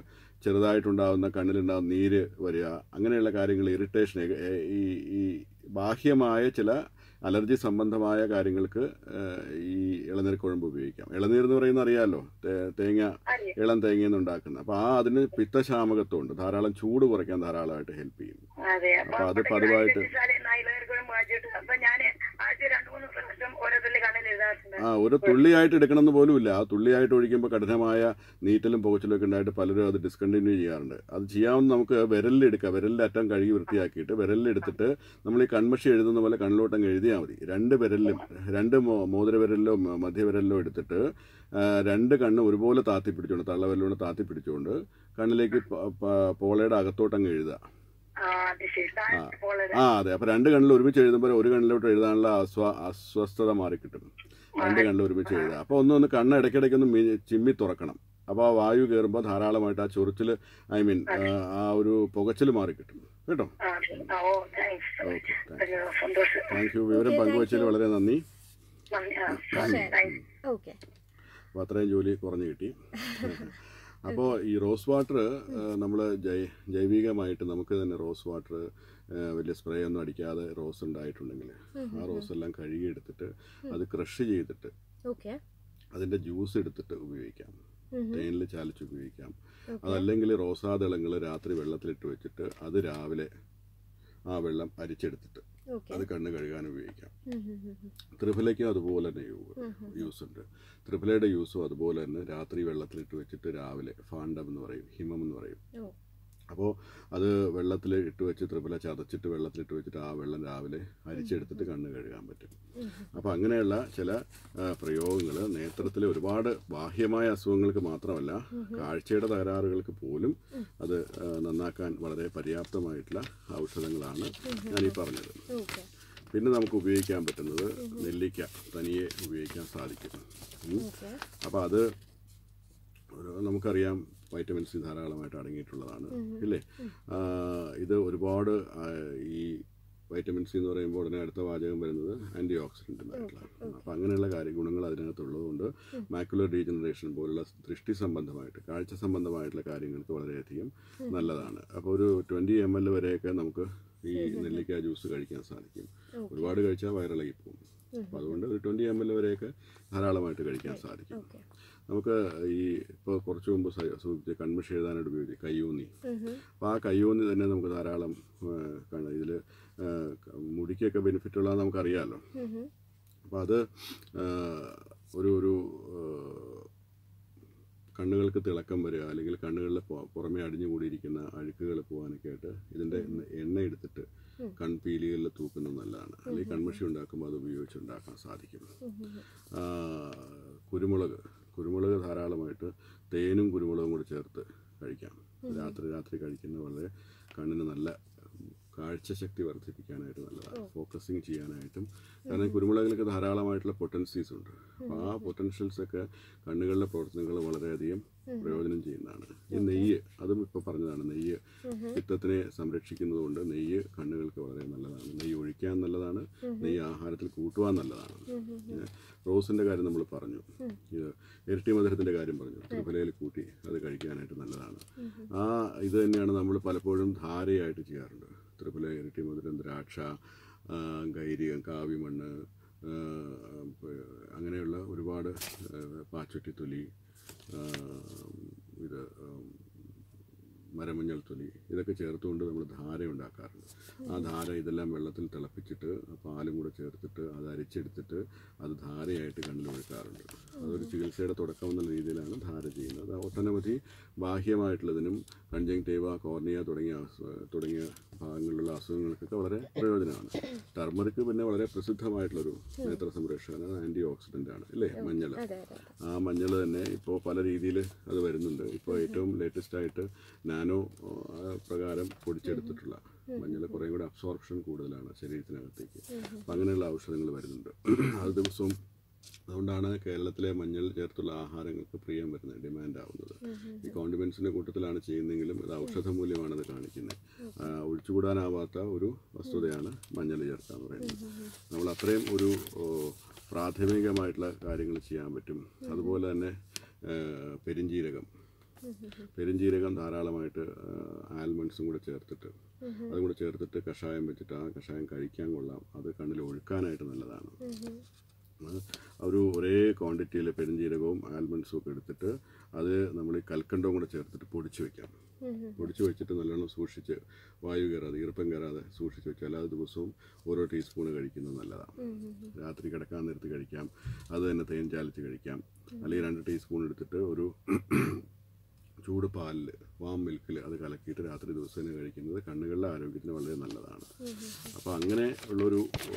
ചെറുതായിട്ടുണ്ടാകുന്ന കണ്ണിലുണ്ടാകുന്ന നീര് വരിക അങ്ങനെയുള്ള കാര്യങ്ങൾ ഇറിറ്റേഷൻ ഈ ഈ ബാഹ്യമായ ചില അലർജി സംബന്ധമായ കാര്യങ്ങൾക്ക് ഏഹ്, ഈ ഇളനീർ കുഴമ്പ് ഉപയോഗിക്കാം ഇളനീർ എന്ന് പറയുന്നത് അറിയാമല്ലോ തേ- തേങ്ങ അറിയാം ഇളം തേങ്ങയിൽ നിന്ന് ഉണ്ടാക്കുന്നത് അപ്പോൾ ആ അതിന് പിത്തശാമകത്വം ഉണ്ട് ധാരാളം ചൂട് കുറയ്ക്കാൻ ധാരാളമായിട്ട് ഹെൽപ്പ് ചെയ്യും അതെ അപ്പൊ അപ്പൊ അത് അവിടെ പതിവായിട്ട് നായിലേർക്കും വായിച്ചിട്ട് അപ്പൊ ഞാൻ ആഴ്ച രണ്ടു മൂന്ന് പ്രാവശ്യം ഓരോ തുള്ളി കണ്ണിൽ എഴുതാറുണ്ട് ആ ഒരു തുള്ളിയായിട്ട് എടുക്കണമെന്ന് പോലും ഇല്ല ആ തുള്ളിയായിട്ട് ഒഴിക്കുമ്പോൾ കഠിനമായ നീറ്റലും പുകച്ചിലും ഒക്കെ ഉണ്ടായിട്ട് പലരും അത് ഡിസ്കണ്ടിന്യൂ ചെയ്യാറുണ്ട് അത് ചെയ്യാവുന്ന നമുക്ക് വിരലിൽ എടുക്കാം വിരലിൻ്റെ അറ്റം കഴുകി വൃത്തിയാക്കിയിട്ട് വിരലിൽ എടുത്തിട്ട് നമ്മൾ ഈ കൺമഷി എഴുതുന്ന പോലെ കണ്ണിലോട്ടങ്ങ് എഴുതിയാൽ മതി രണ്ട് വിരലിലും രണ്ട് മോ- മോതിര വിരലിലോ മ- മധ്യവിരലിലോ എടുത്തിട്ട് ആ, രണ്ട് കണ്ണ് ഒരുപോലെ താത്തി പിടിച്ചുകൊണ്ട് തള്ളവിരലോട് താത്തി പിടിച്ചുകൊണ്ട് കണ്ണിലേക്ക് പ- പ- പോളയുടെ അകത്തോട്ടങ്ങ് എഴുതുക ആ അത് ശരി താഴെ പോലെ ആ അതെ അപ്പൊ രണ്ട് കണ്ണിൽ ഒരുമിച്ച് എഴുതുമ്പോൾ ഒരു കണ്ണിലോട്ട് എഴുതാനുള്ള അസ്വ അസ്വസ്ഥത മാറിക്കിട്ടും രണ്ട് കണ്ണിൽ ഒരുമിച്ച് എഴുതുക അപ്പോൾ ഒന്ന് ഒന്ന് കണ്ണ് ഇടയ്ക്കിടയ്ക്ക് ഒന്ന് മി- ചിമ്മി തുറക്കണം അപ്പോൾ ആ വായു കയറുമ്പോൾ ധാരാളമായിട്ട് ആ ചൊറിച്ചിൽ ഐ മീൻ ആ ഒരു പുകച്ചിൽ മാറിക്കിട്ടും കേട്ടോ ആ ആ, ഓ താങ്ക്സ് ഓക്കെ സന്തോഷം താങ്ക് യു വിവരം പങ്കുവച്ചതിൽ വളരെ നന്ദി നന്ദി ആ താങ്ക്സ് ഓക്കെ അപ്പോൾ അത്രയും ജോലി കുറഞ്ഞു കിട്ടി അപ്പോൾ ഈ റോസ് വാട്ടർ നമ്മൾ ജൈ ജൈവികമായിട്ട് നമുക്ക് തന്നെ റോസ് വാട്ടർ വലിയ സ്പ്രേ ഒന്നും അടിക്കാതെ റോസ് ഉണ്ടായിട്ടുണ്ടെങ്കിൽ ആ റോസ് എല്ലാം കഴുകിയെടുത്തിട്ട് അത് ക്രഷ് ചെയ്തിട്ട് ഓക്കെ അതിൻ്റെ ജ്യൂസ് എടുത്തിട്ട് ഉപയോഗിക്കാം തേനിൽ ചാലിച്ച് ഉപയോഗിക്കാം ഓക്കെ അതല്ലെങ്കിൽ റോസാദളങ്ങൾ രാത്രി വെള്ളത്തിലിട്ട് വെച്ചിട്ട് അത് രാവിലെ ആ വെള്ളം അരിച്ചെടുത്തിട്ട് ഓക്കെ അത് കണ്ണ് കഴുകാൻ ഉപയോഗിക്കാം ത്രിഫലയ്ക്കും അതുപോലെ തന്നെ യൂ- യൂസ് ഉണ്ട് ത്രിഫലയുടെ യൂസും അതുപോലെ തന്നെ രാത്രി വെള്ളത്തിലിട്ട് വെച്ചിട്ട് രാവിലെ ഫാണ്ടം എന്ന് പറയും ഹിമം എന്ന് പറയും ഓ അപ്പോൾ അത് വെള്ളത്തിൽ ഇട്ട് വെച്ച് ത്രിഫല ചതച്ചിട്ട് വെള്ളത്തിലിട്ട് വെച്ചിട്ട് ആ വെള്ളം രാവിലെ അരിച്ചെടുത്തിട്ട് കണ്ണ് കഴുകാൻ പറ്റും അപ്പോൾ അങ്ങനെയുള്ള ചില പ്രയോഗങ്ങൾ നേത്രത്തിലെ ഒരുപാട് ബാഹ്യമായ അസുഖങ്ങൾക്ക് മാത്രമല്ല കാഴ്ചയുടെ തകരാറുകൾക്ക് പോലും അത് ആ, നന്നാക്കാൻ വളരെ പര്യാപ്തമായിട്ടുള്ള ഔഷധങ്ങളാണ് ഞാനീ പറഞ്ഞത് ഓക്കെ പിന്നെ നമുക്ക് ഉപയോഗിക്കാൻ പറ്റുന്നത് നെല്ലിക്ക തനിയെ ഉപയോഗിക്കാൻ സാധിക്കും ഉം. ഓക്കെ അപ്പോൾ അത് ഒരു- നമുക്കറിയാം വൈറ്റമിൻ സി ധാരാളമായിട്ട് അടങ്ങിയിട്ടുള്ളതാണ് ഇല്ലേ ആ, ഇത് ഒരുപാട് ആ, ഈ വൈറ്റമിൻ സി എന്ന് പറയുമ്പോൾ ഉടനെ അടുത്ത വാചകം വരുന്നത് ആൻറ്റി ഓക്സിഡൻറ്റുമായിട്ടുള്ള അപ്പോൾ അങ്ങനെയുള്ള കാര്യ ഗുണങ്ങൾ അതിനകത്തുള്ളതുകൊണ്ട് മാക്കുലർ ഡീജനറേഷൻ പോലുള്ള ദൃഷ്ടി സംബന്ധമായിട്ട് കാഴ്ച സംബന്ധമായിട്ടുള്ള കാര്യങ്ങൾക്ക് വളരെയധികം നല്ലതാണ് അപ്പോൾ ഒരു ട്വൻറ്റി എം എൽ വരെയൊക്കെ നമുക്ക് ഈ നെല്ലിക്ക ജ്യൂസ് കഴിക്കാൻ സാധിക്കും ഒരുപാട് കഴിച്ചാൽ വയറിളകി പോകും അപ്പോൾ അതുകൊണ്ട് ഒരു ട്വൻറ്റി എം എൽ വരെയൊക്കെ ധാരാളമായിട്ട് കഴിക്കാൻ സാധിക്കും ഓക്കെ നമുക്ക് ഈ ഇപ്പോൾ കുറച്ച് മുമ്പ് സ- സൂചിപ്പിച്ച കൺമിഷ എഴുതാനായിട്ട് ഉപയോഗിച്ചു കയ്യൂന്നി അപ്പോൾ ആ കയ്യൂന്നി തന്നെ നമുക്ക് ധാരാളം ഇതിൽ മുടിക്കൊക്കെ ബെനിഫിറ്റ് ഉള്ളതെന്ന് നമുക്കറിയാമല്ലോ അപ്പോൾ അത് ആ, ഒരു ഒരു ആ, കണ്ണുകൾക്ക് തിളക്കം വരിക അല്ലെങ്കിൽ കണ്ണുകളിൽ പൊ- പുറമെ അടിഞ്ഞുകൂടിയിരിക്കുന്ന അഴുക്കുകൾ പോകാനൊക്കെ ആയിട്ട് ഇതിൻ്റെ എണ്ണ എടുത്തിട്ട് കൺപീലികളിൽ തൂക്കുന്നത് നല്ലതാണ് അല്ലെങ്കിൽ കൺമഷി ഉണ്ടാക്കുമ്പോൾ അത് ഉപയോഗിച്ച് ഉണ്ടാക്കാൻ സാധിക്കും ആ, കുരുമുളക് കുരുമുളക് ധാരാളമായിട്ട് തേനും കുരുമുളകും കൂടി ചേർത്ത് കഴിക്കാം രാത്രി രാത്രി കഴിക്കുന്നത് വളരെ കണ്ണിന് നല്ല ഉം, കാഴ്ചശക്തി വർദ്ധിപ്പിക്കാനായിട്ട് നല്ലതാണ് ഫോക്കസിങ് ചെയ്യാനായിട്ടും കാരണം കുരുമുളകിലൊക്കെ ധാരാളമായിട്ടുള്ള പൊട്ടൻസീസ് ഉണ്ട് അപ്പോൾ ആ പൊട്ടൻഷ്യൽസ് ഒക്കെ കണ്ണുകളിലെ പ്രവർത്തനങ്ങൾ വളരെയധികം പ്രയോജനം ചെയ്യുന്നതാണ് ഈ നെയ്യ് അതും ഇപ്പോൾ പറഞ്ഞതാണ് നെയ്യ് പിത്തത്തിനെ സംരക്ഷിക്കുന്നത് കൊണ്ട് നെയ്യ് കണ്ണുകൾക്ക് വളരെ നല്ലതാണ് നെയ്യ് ഒഴിക്കാൻ നല്ലതാണ് നെയ്യ് ആഹാരത്തിൽ കൂട്ടുവാൻ നല്ലതാണ് ഏ, റോസിൻ്റെ കാര്യം നമ്മൾ പറഞ്ഞു ഇത് ഇരട്ടി മധുരത്തിൻ്റെ കാര്യം പറഞ്ഞു ത്രിഫലയിൽ കൂട്ടി അത് കഴിക്കാനായിട്ട് നല്ലതാണ് ആ ഇത് തന്നെയാണ് നമ്മൾ പലപ്പോഴും ധാരയായിട്ട് ചെയ്യാറുണ്ട് ത്രിഫല ഇരട്ടി മധുരം ദ്രാക്ഷ ആ, ഗൈരികം കാവിമണ്ണ് ആ, പ- അങ്ങനെയുള്ള ഒരുപാട് ആ, പാച്ചൊറ്റിത്തൊലി ആ, ഇത് ഉം, മരമഞ്ഞൾ തൊലി ഇതൊക്കെ ചേർത്തുകൊണ്ട് നമ്മൾ ധാര ഉണ്ടാക്കാറുണ്ട് ആ ധാര ഇതെല്ലാം വെള്ളത്തിൽ തിളപ്പിച്ചിട്ട് പാലും കൂടെ ചേർത്തിട്ട് അത് അരിച്ചെടുത്തിട്ട് അത് ധാരയായിട്ട് കണ്ണിൽ ഒഴുക്കാറുണ്ട് അതൊരു ചികിത്സയുടെ തുടക്കം എന്ന രീതിയിലാണ് ധാര ചെയ്യുന്നത് അത് ഒട്ടനവധി ബാഹ്യമായിട്ടുള്ളതിനും കൺജങ്ടേവ കോർണിയ തുടങ്ങിയ അസു- തുടങ്ങിയ ഭാഗങ്ങളിലുള്ള അസുഖങ്ങൾക്കൊക്കെ വളരെ പ്രയോജനമാണ് ടർമറിക്ക് പിന്നെ വളരെ പ്രസിദ്ധമായിട്ടുള്ളൊരു നേത്ര സംരക്ഷകനാണ് ആൻറ്റി ഓക്സിഡൻ്റ് ആണ് അല്ലേ മഞ്ഞൾ അതെ അതെ ആ മഞ്ഞൾ തന്നെ ഇപ്പോൾ പല രീതിയിൽ അത് വരുന്നുണ്ട് ഇപ്പോൾ ഏറ്റവും ലേറ്റസ്റ്റ് ആയിട്ട് നാനോ ആ, പ്രകാരം പൊടിച്ചെടുത്തിട്ടുള്ള മഞ്ഞൾ കുറേ കൂടെ അബ്സോർപ്ഷൻ കൂടുതലാണ് ശരീരത്തിനകത്തേക്ക് അപ്പം അങ്ങനെയുള്ള ഔഷധങ്ങൾ വരുന്നുണ്ട് അത് ദിവസവും അതുകൊണ്ടാണ് കേരളത്തിലെ മഞ്ഞൾ ചേർത്തുള്ള ആഹാരങ്ങൾക്ക് പ്രിയം വരുന്നത് ഡിമാൻഡ് ആവുന്നത് ഈ കോണ്ടിമെൻസിൻ്റെ കൂട്ടത്തിലാണ് ചെയ്യുന്നതെങ്കിലും ഇത് ഔഷധ മൂല്യമാണെന്ന് കാണിക്കുന്നത് ആ, ഒഴിച്ചുകൂടാനാവാത്ത ഒരു വസ്തുതയാണ് മഞ്ഞൾ ചേർക്കുക എന്ന് പറയുന്നത് നമ്മൾ അത്രയും ഒരു ഓ, പ്രാഥമികമായിട്ടുള്ള കാര്യങ്ങൾ ചെയ്യാൻ പറ്റും അതുപോലെ തന്നെ ആ, പെരിഞ്ജീരകം പെരുംജീരകം ധാരാളമായിട്ട് ആൽമണ്ട്സും കൂടെ ചേർത്തിട്ട് അതും കൂടെ ചേർത്തിട്ട് കഷായം വെച്ചിട്ട് ആ കഷായം കഴിക്കാൻ കൊള്ളാം അത് കണ്ണിൽ ഒഴുക്കാനായിട്ട് നല്ലതാണ് അത് ഒരു ഒരേ ക്വാണ്ടിറ്റിയിൽ പെരുംജീരകവും ആൽമണ്ട്സും ഒക്കെ എടുത്തിട്ട് അത് നമ്മൾ ഈ കൽക്കണ്ടവും കൂടെ ചേർത്തിട്ട് പൊടിച്ച് വെക്കാം പൊടിച്ച് വെച്ചിട്ട് നല്ലോണം സൂക്ഷിച്ച് വായു കയറാതെ ഈർപ്പം കയറാതെ സൂക്ഷിച്ച് വെച്ചാൽ എല്ലാ ദിവസവും ഓരോ ടീസ്പൂൺ കഴിക്കുന്നത് നല്ലതാണ് രാത്രി കിടക്കാൻ നേരത്ത് കഴിക്കാം അത് തന്നെ തേൻ ചാലിച്ച് കഴിക്കാം അല്ലെങ്കിൽ രണ്ട് ടീസ്പൂൺ എടുത്തിട്ട് ഒരു ചൂട് പാലിൽ വാം മിൽക്കിൽ അത് കലക്കിയിട്ട് രാത്രി ദിവസേന കഴിക്കുന്നത് കണ്ണുകളുടെ ആരോഗ്യത്തിന് വളരെ നല്ലതാണ് അപ്പോൾ അങ്ങനെ ഉള്ളൊരു ഓ,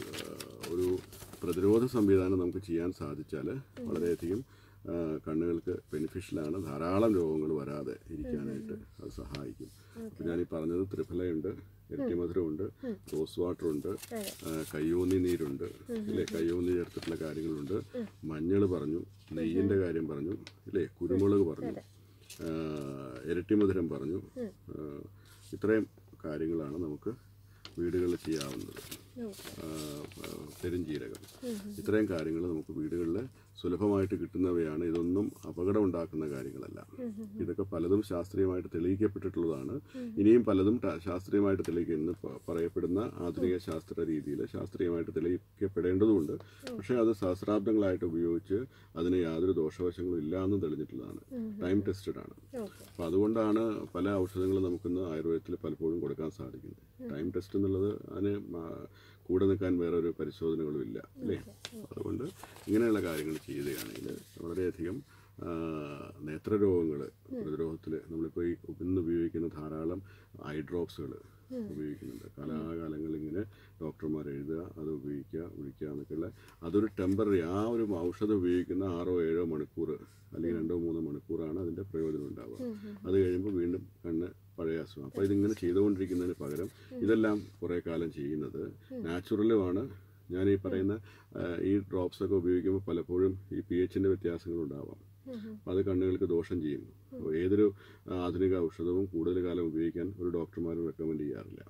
ഒരു പ്രതിരോധ സംവിധാനം നമുക്ക് ചെയ്യാൻ സാധിച്ചാൽ വളരെയധികം ആ, കണ്ണുകൾക്ക് ബെനിഫിഷ്യലാണ് ധാരാളം രോഗങ്ങൾ വരാതെ ഇരിക്കാനായിട്ട് അത് സഹായിക്കും ഇപ്പം ഞാൻ ഈ പറഞ്ഞത് ത്രിഫലയുണ്ട് ഇരട്ടിമധുരമുണ്ട് റോസ് വാട്ടർ ഉണ്ട് കയ്യോന്നി നീരുണ്ട് ഇല്ലേ കയ്യോന്നി ചേർത്തിട്ടുള്ള കാര്യങ്ങളുണ്ട് മഞ്ഞൾ പറഞ്ഞു നെയ്യിൻ്റെ കാര്യം പറഞ്ഞു ഇല്ലേ കുരുമുളക് പറഞ്ഞു ആ, ഇരട്ടിമധുരം പറഞ്ഞു ആ, ഇത്രയും കാര്യങ്ങളാണ് നമുക്ക് വീടുകളിൽ ചെയ്യാവുന്നത് ആ, ആ, പെരുംജീരകം ഇത്രയും കാര്യങ്ങൾ നമുക്ക് വീടുകളിൽ സുലഭമായിട്ട് കിട്ടുന്നവയാണ് ഇതൊന്നും അപകടം ഉണ്ടാക്കുന്ന കാര്യങ്ങളല്ല ഇതൊക്കെ പലതും ശാസ്ത്രീയമായിട്ട് തെളിയിക്കപ്പെട്ടിട്ടുള്ളതാണ് ഇനിയും പലതും ട- ശാസ്ത്രീയമായിട്ട് തെളിയിക്കുന്ന പ- പറയപ്പെടുന്ന ആധുനിക ശാസ്ത്ര രീതിയിൽ ശാസ്ത്രീയമായിട്ട് തെളിയിക്കപ്പെടേണ്ടതുണ്ട് പക്ഷേ അത് സഹസ്രാബ്ദങ്ങളായിട്ട് ഉപയോഗിച്ച് അതിന് യാതൊരു ദോഷവശങ്ങളും ഇല്ല എന്ന് തെളിഞ്ഞിട്ടുള്ളതാണ് ടൈം ടെസ്റ്റഡ് ആണ് അപ്പോൾ അതുകൊണ്ടാണ് പല ഔഷധങ്ങളും നമുക്കിന്ന് ആയുർവേദത്തിൽ പലപ്പോഴും കൊടുക്കാൻ സാധിക്കുന്നത് ടൈം ടെസ്റ്റ് എന്നുള്ളത് അതിന് മ- കൂടെ നിൽക്കാൻ വേറെ ഒരു പരിശോധനകളും ഇല്ല അല്ലേ അതുകൊണ്ട് ഇങ്ങനെയുള്ള കാര്യങ്ങൾ ചെയ്യുകയാണെങ്കിൽ വളരെയധികം ആ, നേത്രരോഗങ്ങൾ പ്രതിരോധത്തിൽ നമ്മളിപ്പോൾ ഈ ഇന്ന് ഉപയോഗിക്കുന്ന ധാരാളം ഐ ഡ്രോപ്സുകൾ ഉപയോഗിക്കുന്നുണ്ട് കാലാകാലങ്ങളിൽ ഇങ്ങനെ ഡോക്ടർമാർ എഴുതുക അത് ഉപയോഗിക്കുക ഒഴിക്കുക എന്നൊക്കെയുള്ള അതൊരു ടെമ്പററി ആ ഒരു ഔഷധം ഉപയോഗിക്കുന്ന ആറോ ഏഴോ മണിക്കൂർ അല്ലെങ്കിൽ രണ്ടോ മൂന്നോ മണിക്കൂറാണ് അതിൻ്റെ പ്രയോജനം ഉണ്ടാവുക അത് കഴിയുമ്പോൾ വീണ്ടും കണ്ണ് പഴയ അസുഖം അപ്പോൾ ഇതിങ്ങനെ ചെയ്തുകൊണ്ടിരിക്കുന്നതിന് പകരം ഇതെല്ലാം കുറേ കാലം ചെയ്യുന്നത് നാച്ചുറലുമാണ് ഞാൻ ഈ പറയുന്ന ആ, ഈ ഡ്രോപ്സ് ഒക്കെ ഉപയോഗിക്കുമ്പോൾ പലപ്പോഴും ഈ പി എച്ചിൻ്റെ വ്യത്യാസങ്ങൾ ഉണ്ടാവാം അപ്പോൾ അത് കണ്ണുകൾക്ക് ദോഷം ചെയ്യും അപ്പോൾ ഏതൊരു ആ, ആധുനിക ഔഷധവും കൂടുതൽ കാലം ഉപയോഗിക്കാൻ ഒരു ഡോക്ടർമാരും റെക്കമെൻഡ് ചെയ്യാറില്ല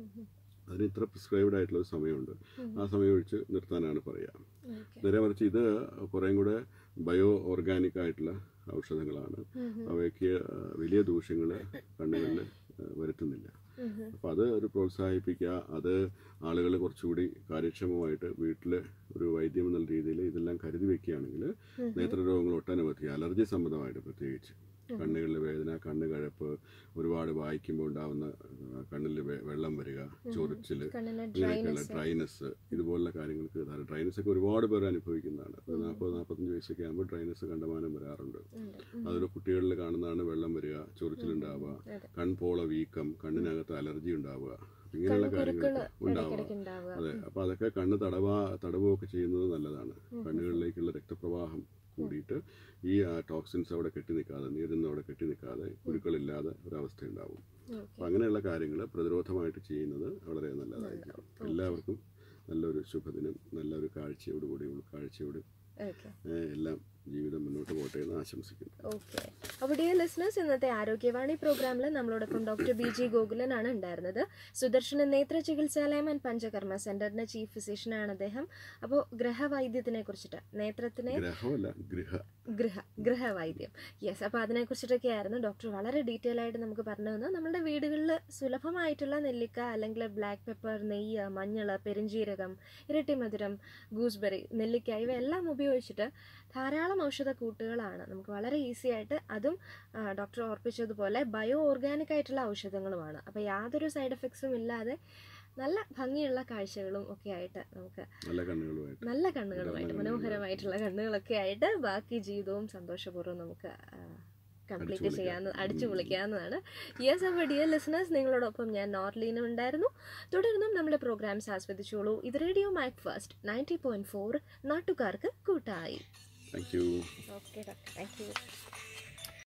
അതിന് ഇത്ര പ്രിസ്ക്രൈബ്ഡ് ആയിട്ടുള്ള ഒരു സമയമുണ്ട് ആ സമയം ഒഴിച്ച് നിർത്താനാണ് പറയുക നേരെ മറിച്ച് ഇത് കുറേം കൂടെ ബയോ ഓർഗാനിക് ആയിട്ടുള്ള ഔഷധങ്ങളാണ് അവയ്ക്ക് ആ, വലിയ ദൂഷ്യങ്ങൾ കണ്ണുകളിൽ ആ, വരുത്തുന്നില്ല അപ്പോൾ അത് ഒരു പ്രോത്സാഹിപ്പിക്കുക അത് ആളുകൾ കുറച്ചുകൂടി കാര്യക്ഷമമായിട്ട് വീട്ടിൽ ഒരു വൈദ്യം എന്നുള്ള രീതിയിൽ ഇതെല്ലാം കരുതി വെക്കുകയാണെങ്കിൽ നേത്രരോഗങ്ങൾ ഒട്ടനവധി അലർജി സംബന്ധമായിട്ട് പ്രത്യേകിച്ച് കണ്ണുകളിൽ വേദന കണ്ണ് കഴപ്പ് ഒരുപാട് വായിക്കുമ്പോൾ ഉണ്ടാവുന്ന ആ, കണ്ണിൽ വെ- വെള്ളം വരിക ചൊറിച്ചിൽ കണ്ണിന് ഇങ്ങനെയൊക്കെയുള്ള ഡ്രൈനസ് ഇതുപോലുള്ള കാര്യങ്ങൾക്ക് ധാരാളം ഡ്രൈനസ് ഒക്കെ ഒരുപാട് പേർ അനുഭവിക്കുന്നതാണ് ഒരു നാൽപ്പത് നാൽപ്പത്തഞ്ച് വയസ്സൊക്കെ ആകുമ്പോൾ ഡ്രൈനസ് കണ്ടമാനം വരാറുണ്ട് അതിൽ കുട്ടികളിൽ കാണുന്നതാണ് വെള്ളം വരിക ചൊറിച്ചിലുണ്ടാവുക കൺപോള വീക്കം കണ്ണിനകത്ത് അലർജി ഉണ്ടാവുക ഇങ്ങനെയുള്ള കാര്യങ്ങളൊക്കെ ഉണ്ടാവുക ഇടയ്ക്കിടയ്ക്ക് ഉണ്ടാവുക അതെ അപ്പോൾ അതൊക്കെ കണ്ണ് തടവാ തടവുകയൊക്കെ ചെയ്യുന്നത് നല്ലതാണ് കണ്ണുകളിലേക്കുള്ള രക്തപ്രവാഹം കൂടിയിട്ട് ഈ ടോക്സിൻസ് അവിടെ കെട്ടി നിൽക്കാതെ നീരൊന്നും അവിടെ കെട്ടി നിൽക്കാതെ കുരുക്കളില്ലാതെ ഒരവസ്ഥ ഉണ്ടാവും അപ്പോൾ അങ്ങനെയുള്ള കാര്യങ്ങൾ പ്രതിരോധമായിട്ട് ചെയ്യുന്നത് വളരെ നല്ലതായിരിക്കും എല്ലാവർക്കും നല്ലൊരു ശുഭദിനം നല്ലൊരു കാഴ്ചയോടുകൂടി ഉൾക്കാഴ്ചയോട് ഓക്കെ ഏഹ്, എല്ലാം ജീവിതം മുന്നോട്ട് പോട്ടെ എന്ന് ആശംസിക്കുന്നു ഓക്കെ അപ്പോൾ ഡിയർ ലിസ്ണേഴ്സ് ഇന്നത്തെ ആരോഗ്യവാണി പ്രോഗ്രാമിൽ നമ്മളോടൊപ്പം ഡോക്ടർ ബി ജി ഗോകുലനാണ് ഉണ്ടായിരുന്നത് സുദർശന നേത്ര ചികിത്സാലയം ആൻഡ് പഞ്ചകർമ്മ സെന്ററിന്റെ ചീഫ് ഫിസിഷ്യനാണ് അദ്ദേഹം അപ്പോൾ ഗ്രഹവൈദ്യത്തിനെ കുറിച്ചിട്ട് നേത്രത്തിനെ ഗ്രഹമല്ല ഗൃഹ ഗൃഹ ഗൃഹവൈദ്യം യെസ് അപ്പോൾ അതിനെക്കുറിച്ചിട്ടൊക്കെ ആയിരുന്നു ഡോക്ടർ വളരെ ഡീറ്റെയിൽ ആയിട്ട് നമുക്ക് പറഞ്ഞു തന്നു നമ്മുടെ വീടുകളിൽ സുലഭമായിട്ടുള്ള നെല്ലിക്ക അല്ലെങ്കിൽ ബ്ലാക്ക് പെപ്പർ നെയ്യ് മഞ്ഞൾ പെരിഞ്ചീരകം ഇരട്ടിമധുരം ഗൂസ്ബെറി നെല്ലിക്ക ഇവയെല്ലാം ഉപയോഗിച്ചിട്ട് ധാരാളം ഔഷധ കൂട്ടുകളാണ് നമുക്ക് വളരെ ഈസി ആയിട്ട് അതും ആ, ഡോക്ടർ ഓർപ്പിച്ചതുപോലെ ബയോ ഓർഗാനിക് ആയിട്ടുള്ള ഔഷധങ്ങളുമാണ് അപ്പോൾ യാതൊരു സൈഡ് എഫക്ട്സും ഇല്ലാതെ നല്ല ഭംഗിയുള്ള കാഴ്ചകളും ഒക്കെ ആയിട്ട് നമുക്ക് നല്ല കണ്ണുകളുമായിട്ട് നല്ല കണ്ണുകളുമായിട്ട് മനോഹരമായിട്ടുള്ള കണ്ണുകളൊക്കെ ആയിട്ട് ബാക്കി ജീവിതവും സന്തോഷപൂർവ്വം നമുക്ക് കംപ്ലീറ്റ് അടിച്ചു ചെയ്യാവുന്ന പൊളിക്കാം. അടിച്ചു ഉം. പൊളിക്കാവുന്നതാണ് യെസ് അപ്പോൾ ഡിയർ ലിസണേഴ്സ് നിങ്ങളോടൊപ്പം ഞാൻ നോർലീനും ഉണ്ടായിരുന്നു തുടർന്നും നമ്മുടെ പ്രോഗ്രാംസ് ആസ്വദിച്ചോളൂ ഇത് radio Mac first ninety point four നാട്ടുകാർക്ക് കൂട്ടായി thank you okay doctor thank U